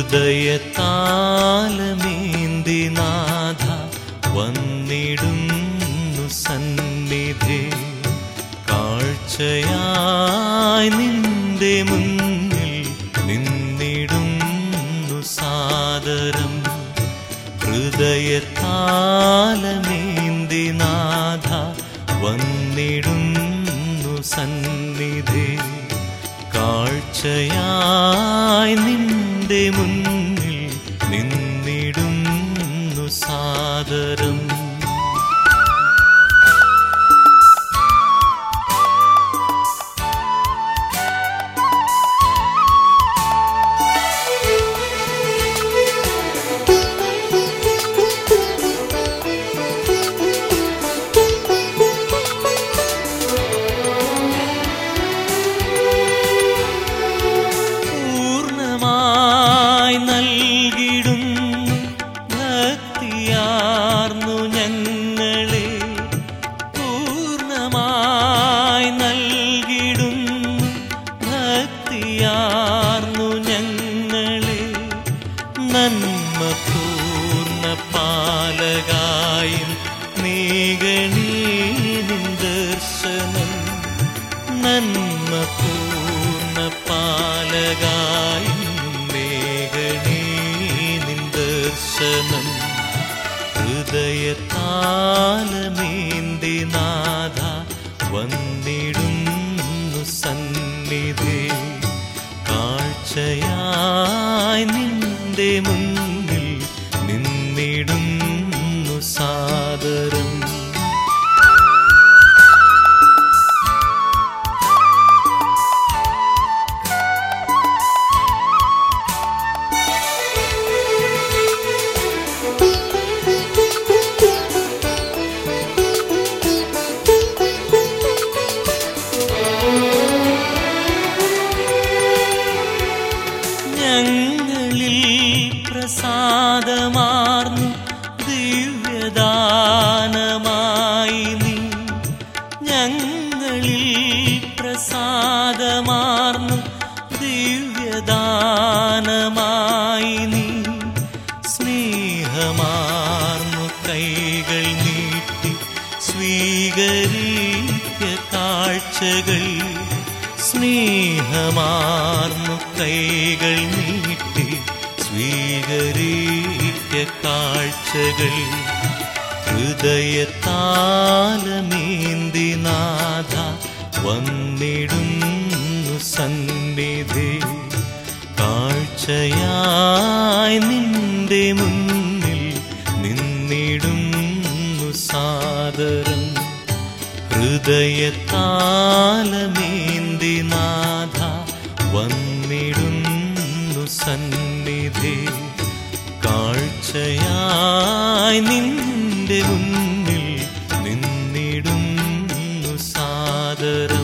ഹൃദയത്താലമേന്തി നാഥ വന്നിടുന്നു സന്നിധി കാഴ്ചയായി നിന്റെ മുന്നിൽ നിന്നിടുന്നു സാദരം ഹൃദയത്താലമേന്തി നാഥ വന്നിടുന്നു സന്നിധി കാഴ്ചയായി നിന്റെ മുന്നിൽ നിന്നിടുന്നു സാദരം പൂർണ്ണമായി നൽകിടുന്നു ഭക്തിയാർന്നു ഞങ്ങളെ പൂർണ്ണമായി നൽകിടുന്നു ഭക്തിയാർന്നു ഞങ്ങളെ നന്മ പൂർണ്ണ പാലകായും നീകണീ നിൻ ദർശനം നന്മ പൂർണ്ണ പാലകായും മേഘണീ നിൻ ദർശനം ഹൃദയത്താലമേന്തി നാഥ വന്നിടുന്നു സന്നിധി കാഴ്ചയായി നിന്റെ മുന്നിൽ നിന്നിടുന്നു സാദരം ഞങ്ങളിൽ പ്രസാദമാർന്നു ദിവ്യദാനമായി നീ ഞങ്ങളിൽ പ്രസാദമാർന്നു ദിവ്യദാനമായി നീ സ്നേഹമാർന്നു കൈകൾ നീട്ടി സ്വീകരിക്ക കാഴ്ചകൾ സ്നേഹമാർന്നു കൈകൾ നീട്ടി സ്വീകരിക്ക കാഴ്ചകൾ ഹൃദയത്താലമേന്തി നാഥ വന്നിടുന്നു സന്നിധി കാഴ്ചയായി നിന്റെ മുന്നിൽ നിന്നിടുന്നു സാദരം ഹൃദയത്താലമേന്തി നാഥ വന്നിടുന്നു സന്നിധി കാഴ്ചയായി നിന്റെ മുന്നിൽ നിന്നിടുന്നു സാദരം